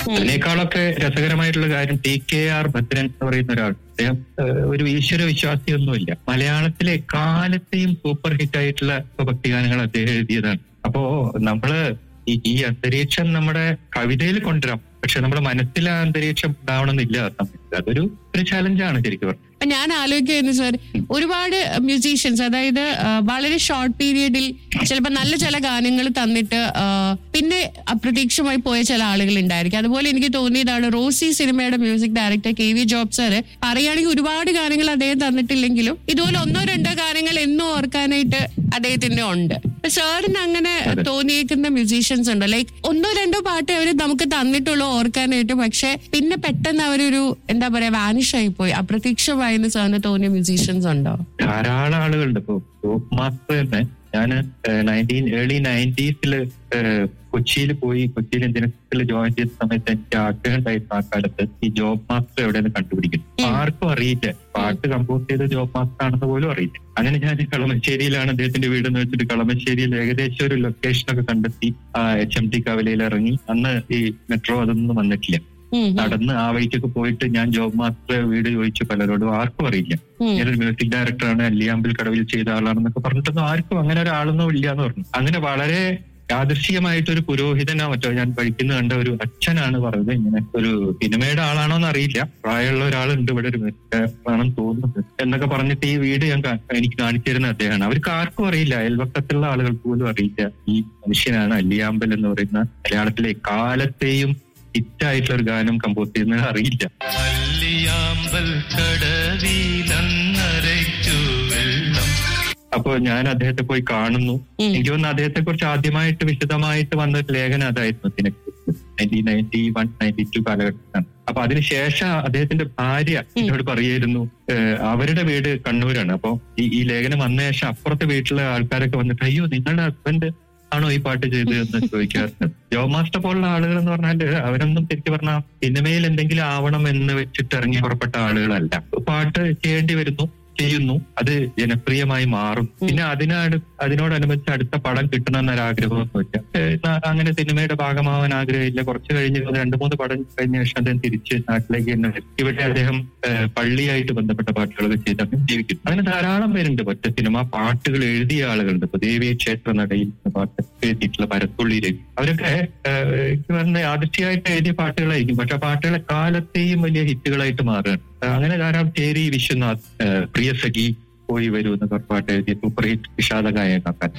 അതിനേക്കാളൊക്കെ രസകരമായിട്ടുള്ള കാര്യം ടി കെ ആർ ഭദ്രൻ എന്ന് പറയുന്ന ഒരാൾ അദ്ദേഹം ഏഹ്, ഒരു ഈശ്വര വിശ്വാസിയൊന്നുമില്ല മലയാളത്തിലെ കാലത്തെയും സൂപ്പർ ഹിറ്റ് ആയിട്ടുള്ള ഭക്തിഗാനങ്ങൾ അദ്ദേഹം എഴുതിയതാണ് അപ്പോ നമ്മള് ഈ ഈ അന്തരീക്ഷം നമ്മുടെ കവിതയിൽ കൊണ്ടുവരാം പക്ഷെ നമ്മുടെ മനസ്സിൽ ആ അന്തരീക്ഷം ഉണ്ടാവണമെന്നില്ല ആ സമയത്ത് അതൊരു ഒരു ചലഞ്ചാണ് ശരിക്കും പറഞ്ഞാൽ അപ്പൊ ഞാൻ ആലോചിക്കുന്നു സാർ ഒരുപാട് മ്യൂസീഷ്യൻസ് അതായത് ആ, വളരെ ഷോർട്ട് പീരിയഡിൽ ചിലപ്പോൾ നല്ല ചില ഗാനങ്ങൾ തന്നിട്ട് ആ, പിന്നെ അപ്രതീക്ഷമായി പോയ ചില ആളുകൾ ഉണ്ടായിരിക്കും അതുപോലെ എനിക്ക് തോന്നിയതാണ് റോസി സിനിമയുടെ music director K V Job sir പറയുകയാണെങ്കിൽ ഒരുപാട് ഗാനങ്ങൾ അദ്ദേഹം തന്നിട്ടില്ലെങ്കിലും ഇതുപോലെ ഒന്നോ രണ്ടോ ഗാനങ്ങൾ എന്നും ഓർക്കാനായിട്ട് അദ്ദേഹത്തിന്റെ ഉണ്ട് അപ്പൊ സാറിന് അങ്ങനെ തോന്നിയേക്കുന്ന മ്യൂസീഷ്യൻസ് ഉണ്ടോ ലൈക്ക് ഒന്നോ രണ്ടോ പാട്ട് അവർ നമുക്ക് തന്നിട്ടുള്ളൂ ഓർക്കാനായിട്ട് പക്ഷെ പിന്നെ പെട്ടെന്ന് അവരൊരു എന്താ പറയാ വാനിഷ് ആയി പോയി അപ്രത്യക്ഷമായെന്ന് സാറിന് തോന്നിയ മ്യൂസീഷ്യൻസ് ഉണ്ടോ ധാരാളം ആളുകളുണ്ട് ഇപ്പൊ ജോബ് മാസ്റ്റർ തന്നെ ഞാൻ നയൻറ്റീൻ ഏർലി നയൻറ്റീസില് കൊച്ചിയിൽ പോയി കൊച്ചിയിൽ ഇന്ത്യൻസിൽ ജോയിൻ ചെയ്ത സമയത്ത് എനിക്ക് ആഗ്രഹം ഉണ്ടായിരുന്നു ആ കാലത്ത് ഈ ജോബ് മാസ്റ്റർ എവിടെയെന്ന് കണ്ടുപിടിക്കും അപ്പൊ ആർക്കും അറിയില്ല പാട്ട് കമ്പോസ് ചെയ്ത ജോബ് മാസ്റ്റർ ആണെന്ന് പോലും അറിയില്ല അങ്ങനെ ഞാൻ കളമശ്ശേരിയിലാണ് അദ്ദേഹത്തിന്റെ വീട് എന്ന് വെച്ചിട്ട് കളമശ്ശേരിയിൽ ഏകദേശം ഒരു ലൊക്കേഷൻ ഒക്കെ കണ്ടെത്തി ആ എച്ച് എം ടി കവലയിൽ ഇറങ്ങി അന്ന് ഈ മെട്രോ അതൊന്നും വന്നിട്ടില്ല ഉം, ഉം, നടന്ന് ആ വഴിക്കൊക്കെ പോയിട്ട് ഞാൻ ജോബ് മാസ്റ്റർ വീട് ചോദിച്ചു പലരോടും ആർക്കും അറിയില്ല ഉം. ഞാനൊരു മ്യൂസിക് ഡയറക്ടറാണ് അല്ലിയാമ്പിൽ കടവിൽ ചെയ്ത ആളാണെന്നൊക്കെ പറഞ്ഞിട്ടൊന്നും ആർക്കും അങ്ങനെ ഒരാളൊന്നും ഇല്ല എന്ന് പറഞ്ഞു അങ്ങനെ വളരെ യാദൃശ്ചികമായിട്ട് ഒരു പുരോഹിതനോ മറ്റോ ഞാൻ പഠിക്കുന്ന കണ്ട ഒരു അച്ഛനാണ് പറഞ്ഞത് ഇങ്ങനെ ഒരു സിനിമയുടെ ആളാണോ എന്ന് അറിയില്ല പ്രായമുള്ള ഒരാളുണ്ട് ഇവിടെ ഒരു മ്യൂസിക് ഡയറക്ടറാണെന്ന് തോന്നുന്നത് എന്നൊക്കെ പറഞ്ഞിട്ട് ഈ വീട് ഞാൻ കാ- എനിക്ക് കാണിച്ചു തരുന്ന അദ്ദേഹമാണ് അവർക്ക് ആർക്കും അറിയില്ല അയൽവക്കത്തുള്ള ആളുകൾക്ക് പോലും അറിയില്ല ഈ മനുഷ്യനാണ് അല്ലിയാമ്പൽ എന്ന് പറയുന്ന മലയാളത്തിലെ കാലത്തെയും ഹിറ്റായിട്ടുള്ള ഒരു ഗാനം കമ്പോസ് ചെയ്യുന്നത് അറിയില്ല അല്ലിയാമ്പൽ കടവിലന്നരയ്ക്കു വെള്ളം അപ്പൊ ഞാൻ അദ്ദേഹത്തെ പോയി കാണുന്നു ഉം. എനിക്ക് തോന്നുന്നു അദ്ദേഹത്തെ കുറിച്ച് ആദ്യമായിട്ട് വിശദമായിട്ട് വന്ന ഒരു ലേഖനം അതായിരുന്നു ഇതിനെക്കുറിച്ച് nineteen ninety one ninety two കാലഘട്ടത്താണ് അപ്പൊ അതിനുശേഷം അദ്ദേഹത്തിന്റെ ഭാര്യ എന്നോട് പറയായിരുന്നു ഏഹ്, അവരുടെ വീട് കണ്ണൂരാണ് അപ്പൊ ഈ ഈ ലേഖനം വന്ന ശേഷം അപ്പുറത്തെ വീട്ടിലെ ആൾക്കാരൊക്കെ വന്നിട്ട് അയ്യോ നിങ്ങളുടെ ഹസ്ബൻഡ് ആണോ ഈ പാട്ട് ചെയ്തതെന്ന് ചോദിക്കാറുണ്ട് ജോ മാസ്റ്റർ പോലുള്ള ആളുകൾ എന്ന് പറഞ്ഞാല് അവരൊന്നും ശരിക്കും പറഞ്ഞാൽ സിനിമയിൽ എന്തെങ്കിലും ആവണം എന്ന് വെച്ചിട്ട് ഇറങ്ങി പുറപ്പെട്ട ആളുകളല്ല പാട്ട് ചെയ്യേണ്ടി വരുന്നു ചെയ്യുന്നു അത് ജനപ്രിയമായി മാറും പിന്നെ അതിനാണ് അതിനോടനുബന്ധിച്ച് അടുത്ത പടം കിട്ടണം എന്നൊരു ആഗ്രഹം എന്ന് വെച്ചാൽ ഏഹ് ന- അങ്ങനെ സിനിമയുടെ ഭാഗമാവാൻ ആഗ്രഹമില്ല കുറച്ച് കഴിഞ്ഞ് ഒരു രണ്ട് മൂന്ന് പടം കഴിഞ്ഞ ശേഷം അദ്ദേഹം തിരിച്ച് നാട്ടിലേക്ക് തന്നെ വരും. ഇവിടെ അദ്ദേഹം ഏഹ് പള്ളിയായിട്ട് ബന്ധപ്പെട്ട പാട്ടുകളൊക്കെ ചെയ്ത് അദ്ദേഹം ജീവിക്കും അങ്ങനെ ധാരാളം പേരുണ്ട് ഒറ്റ സിനിമ പാട്ടുകൾ എഴുതിയ ആളുകളുണ്ട് ഇപ്പൊ ദേവീ ക്ഷേത്ര നടയിൽ എന്ന പാട്ട് എഴുതിയിട്ടുള്ള പരത്തുള്ളി രവി അവരൊക്കെ ഏഹ് എനിക്ക് പറഞ്ഞ യാദൃശ്യമായിട്ട് എഴുതിയ പാട്ടുകളായിരിക്കും പക്ഷെ ആ പാട്ടുകളെ കാലത്തെയും വലിയ ഹിറ്റുകളായിട്ട് മാറുകയാണ് ഏഹ് അങ്ങനെ ധാരാളം ചേരി വിശ്വനാഥ് ഏഹ് പ്രിയ സഖി പോയി വരൂ എന്നൊക്കെ പാട്ട് എഴുതിയ സൂപ്പർ ഹിറ്റ് വിഷാദ ഗായകൻ